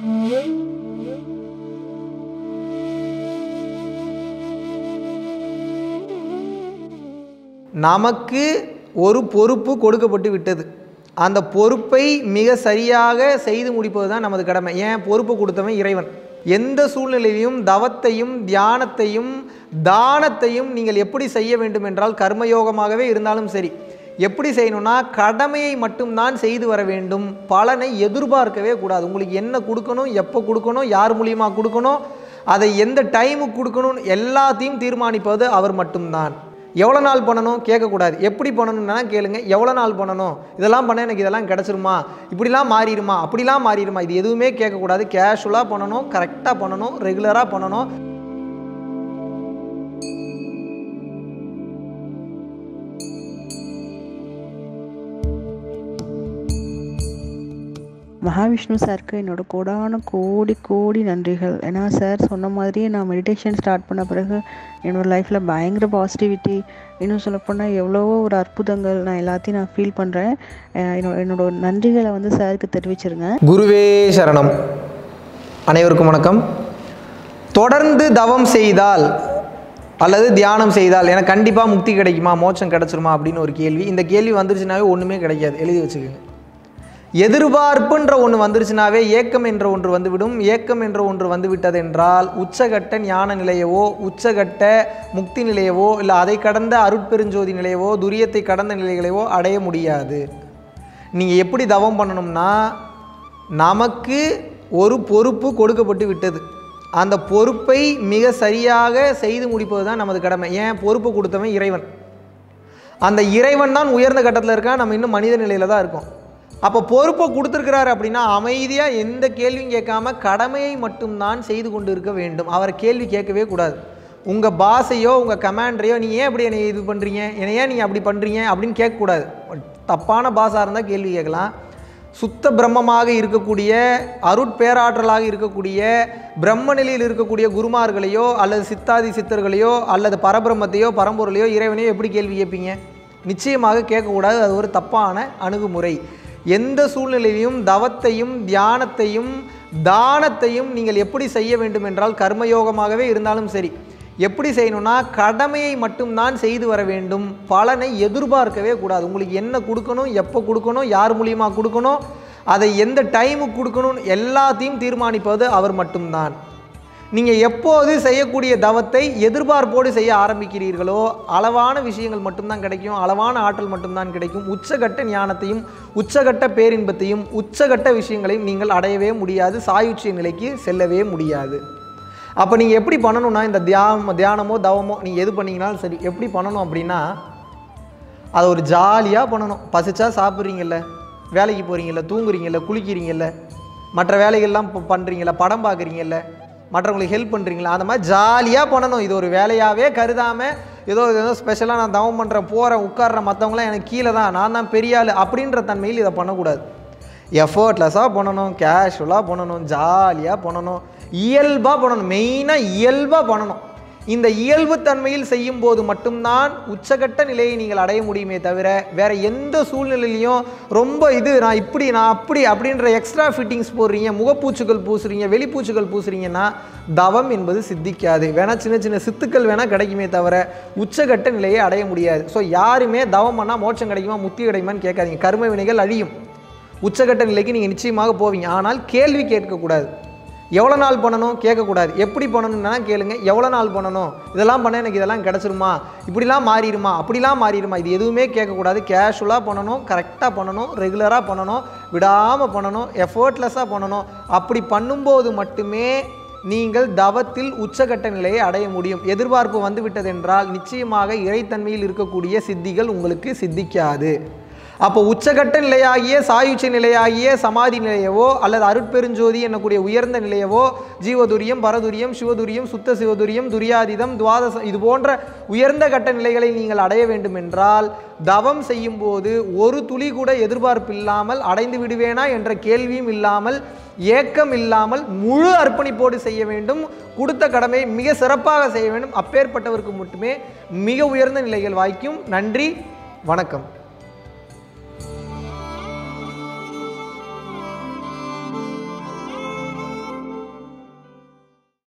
நமக்கு ஒரு பொறுப்பு கொடுக்கப்பட்டு விட்டது அந்த பொறுப்பை மிக சரியாக செய்து முடிப்பது தான் நமது கடமை ஏன் பொறுப்பு கொடுத்தவன் இறைவன் எந்த சூழ்நிலையிலும் தவத்தையும் தியானத்தையும் தானத்தையும் நீங்கள் எப்படி செய்ய வேண்டும் என்றால் கர்மயோகமாகவே இருந்தாலும் சரி எப்படி செய்யணும்னா கடமையை மட்டும்தான் செய்து வர வேண்டும் பலனை எதிர்பார்க்கவே கூடாது உங்களுக்கு என்ன கொடுக்கணும் எப்போ கொடுக்கணும் யார் மூலியமாக கொடுக்கணும் அதை எந்த டைமுக்கு கொடுக்கணும் எல்லாத்தையும் தீர்மானிப்பது அவர் மட்டும்தான் எவ்வளோ நாள் பண்ணணும் கேட்கக்கூடாது எப்படி பண்ணணும்னா கேளுங்க எவ்வளோ நாள் பண்ணணும் இதெல்லாம் பண்ண எனக்கு இதெல்லாம் கிடச்சிருமா இப்படிலாம் மாறிடுமா அப்படிலாம் மாறிடுமா இது எதுவுமே கேட்கக்கூடாது கேஷுவலாக பண்ணணும் கரெக்டாக பண்ணணும் ரெகுலராக பண்ணணும் மகாவிஷ்ணு சாருக்கு என்னோட கோடான கோடி கோடி நன்றிகள் ஏன்னா சார் சொன்ன மாதிரியே நான் மெடிடேஷன் ஸ்டார்ட் பண்ண பிறகு என்னோட லைஃப்பில் பயங்கர பாசிட்டிவிட்டி இன்னும் சொல்லப்போனால் எவ்வளவோ ஒரு அற்புதங்கள் நான் எல்லாத்தையும் நான் ஃபீல் பண்ணுறேன் என்னோட என்னோட நன்றிகளை வந்து சாருக்கு தெரிவிச்சிருங்க குருவே சரணம் அனைவருக்கும் வணக்கம் தொடர்ந்து தவம் செய்தால் அல்லது தியானம் செய்தால் எனக்கு கண்டிப்பாக முக்தி கிடைக்குமா மோட்சம் கிடைச்சிருமா அப்படின்னு ஒரு கேள்வி இந்த கேள்வி வந்துருச்சுனாவே ஒன்றுமே கிடைக்காது எழுதி வச்சுக்கோங்க எதிர்பார்ப்புன்ற ஒன்று வந்துருச்சுனாவே ஏக்கம் என்ற ஒன்று வந்துவிடும் ஏக்கம் என்ற ஒன்று வந்துவிட்டது என்றால் உச்சகட்ட ஞான நிலையவோ உச்சகட்ட முக்தி நிலையவோ இல்லை அதை கடந்த அருட்பெருஞ்சோதி நிலையவோ துரியத்தை கடந்த நிலைகளையோ அடைய முடியாது நீங்கள் எப்படி தவம் பண்ணணும்னா நமக்கு ஒரு பொறுப்பு கொடுக்கப்பட்டு விட்டது அந்த பொறுப்பை மிக சரியாக செய்து முடிப்பது தான் நமது கடமை ஏன் பொறுப்பு கொடுத்தவன் இறைவன் அந்த இறைவன் தான் உயர்ந்த கட்டத்தில் இருக்கான் நம்ம இன்னும் மனித நிலையில் தான் இருக்கோம் அப்போ பொறுப்பை கொடுத்துருக்கிறாரு அப்படின்னா அமைதியாக எந்த கேள்வியும் கேட்காம கடமையை மட்டும்தான் செய்து கொண்டு இருக்க வேண்டும் அவரை கேள்வி கேட்கவே கூடாது உங்கள் பாஸையோ உங்கள் கமாண்டரையோ நீங்கள் ஏன் அப்படி என்னை இது பண்ணுறீங்க என்னை ஏன் நீங்கள் அப்படி பண்ணுறீங்க அப்படின்னு கேட்கக்கூடாது தப்பான பாஸாக இருந்தால் கேள்வி கேட்கலாம் சுத்த பிரம்மமாக இருக்கக்கூடிய அருட்பேராற்றலாக இருக்கக்கூடிய பிரம்ம நிலையில் இருக்கக்கூடிய குருமார்களையோ அல்லது சித்தாதி சித்தர்களையோ அல்லது பரபிரம்மத்தையோ பரம்பொருளையோ இறைவனையோ எப்படி கேள்வி கேட்பீங்க நிச்சயமாக கேட்கக்கூடாது அது ஒரு தப்பான அணுகுமுறை எந்த சூழ்நிலையிலும் தவத்தையும் தியானத்தையும் தானத்தையும் நீங்கள் எப்படி செய்ய வேண்டும் என்றால் கர்மயோகமாகவே இருந்தாலும் சரி எப்படி செய்யணும்னா கடமையை மட்டும்தான் செய்து வர வேண்டும் பலனை எதிர்பார்க்கவே கூடாது உங்களுக்கு என்ன கொடுக்கணும் எப்போ கொடுக்கணும் யார் மூலியமாக கொடுக்கணும் அதை எந்த டைமுக்கு கொடுக்கணும் எல்லாத்தையும் தீர்மானிப்பது அவர் மட்டும்தான் நீங்கள் எப்போது செய்யக்கூடிய தவத்தை எதிர்பார்ப்போடு செய்ய ஆரம்பிக்கிறீர்களோ அளவான விஷயங்கள் மட்டும்தான் கிடைக்கும் அளவான ஆற்றல் மட்டும்தான் கிடைக்கும் உச்சகட்ட ஞானத்தையும் உச்சகட்ட பேரின்பத்தையும் உச்சகட்ட விஷயங்களையும் நீங்கள் அடையவே முடியாது சாயுச்சிய நிலைக்கு செல்லவே முடியாது அப்போ நீங்கள் எப்படி பண்ணணும்னா இந்த தியானம் தியானமோ தவமோ நீங்கள் எது பண்ணீங்கனாலும் சரி எப்படி பண்ணணும் அப்படின்னா அதை ஒரு ஜாலியாக பண்ணணும் பசிச்சா சாப்பிட்றீங்கல்ல வேலைக்கு போகிறீங்கல்ல தூங்குறீங்கல்ல குளிக்கிறீங்கல்ல மற்ற வேலைகள்லாம் இப்போ பண்ணுறீங்கல்ல படம் பார்க்குறீங்கல்ல மற்றவங்களுக்கு ஹெல்ப் பண்ணுறீங்களா அந்த மாதிரி ஜாலியாக பண்ணணும் இது ஒரு வேலையாகவே கருதாமல் ஏதோ ஏதோ ஸ்பெஷலாக நான் தவம் பண்ணுறேன் போகிறேன் உட்கார்றேன் மற்றவங்களாம் எனக்கு கீழே தான் நான் தான் பெரிய ஆள் அப்படின்ற தன்மையில் இதை பண்ணக்கூடாது எஃபர்ட்லெஸ்ஸாக பண்ணணும் கேஷுவலாக பண்ணணும் ஜாலியாக பண்ணணும் இயல்பாக பண்ணணும் மெயினாக இயல்பாக பண்ணணும் இந்த இயல்பு தன்மையில் செய்யும் போது மட்டும்தான் உச்சகட்ட நிலையை நீங்கள் அடைய முடியுமே தவிர வேற எந்த சூழ்நிலையிலையும் ரொம்ப இது நான் இப்படி நான் அப்படி அப்படின்ற எக்ஸ்ட்ரா ஃபிட்டிங்ஸ் போடுறீங்க முகப்பூச்சுகள் பூசுறீங்க வெளிப்பூச்சுகள் பூசுறீங்கன்னா தவம் என்பது சித்திக்காது வேணா சின்ன சின்ன சித்துக்கள் வேணால் கிடைக்குமே தவிர உச்சகட்ட நிலையை அடைய முடியாது ஸோ யாருமே தவம் பண்ணால் மோட்சம் கிடைக்குமா முக்தி கிடைக்குமான்னு கேட்காதீங்க கர்ம வினைகள் அழியும் உச்சகட்ட நிலைக்கு நீங்கள் நிச்சயமாக போவீங்க ஆனால் கேள்வி கேட்கக்கூடாது எவ்வளோ நாள் பண்ணணும் கேட்கக்கூடாது எப்படி பண்ணணும்னா கேளுங்க எவ்வளோ நாள் பண்ணணும் இதெல்லாம் பண்ண எனக்கு இதெல்லாம் கிடச்சிருமா இப்படிலாம் மாறிடுமா அப்படிலாம் மாறிடுமா இது எதுவுமே கேட்கக்கூடாது கேஷுவலாக பண்ணணும் கரெக்டாக பண்ணணும் ரெகுலராக பண்ணணும் விடாமல் பண்ணணும் எஃபர்ட்லெஸ்ஸாக பண்ணணும் அப்படி பண்ணும்போது மட்டுமே நீங்கள் தவத்தில் உச்சகட்ட நிலையை அடைய முடியும் எதிர்பார்ப்பு வந்துவிட்டதென்றால் நிச்சயமாக இறைத்தன்மையில் இருக்கக்கூடிய சித்திகள் உங்களுக்கு சித்திக்காது அப்போ உச்சகட்ட நிலையாகிய சாயுச்ச நிலையாகிய சமாதி நிலையவோ அல்லது அருட்பெருஞ்சோதி என்னக்கூடிய உயர்ந்த நிலையவோ ஜீவதுரியம் பரதுரியம் சிவதுரியம் சுத்த சிவதுரியம் துரியாதிதம் துவாதச இது போன்ற உயர்ந்த கட்ட நிலைகளை நீங்கள் அடைய வேண்டும் என்றால் தவம் செய்யும்போது ஒரு துளி கூட எதிர்பார்ப்பு இல்லாமல் அடைந்து விடுவேனா என்ற கேள்வியும் இல்லாமல் ஏக்கம் இல்லாமல் முழு அர்ப்பணிப்போடு செய்ய வேண்டும் கொடுத்த கடமையை மிக சிறப்பாக செய்ய வேண்டும் அப்பேற்பட்டவருக்கு மட்டுமே மிக உயர்ந்த நிலைகள் வாய்க்கும் நன்றி வணக்கம்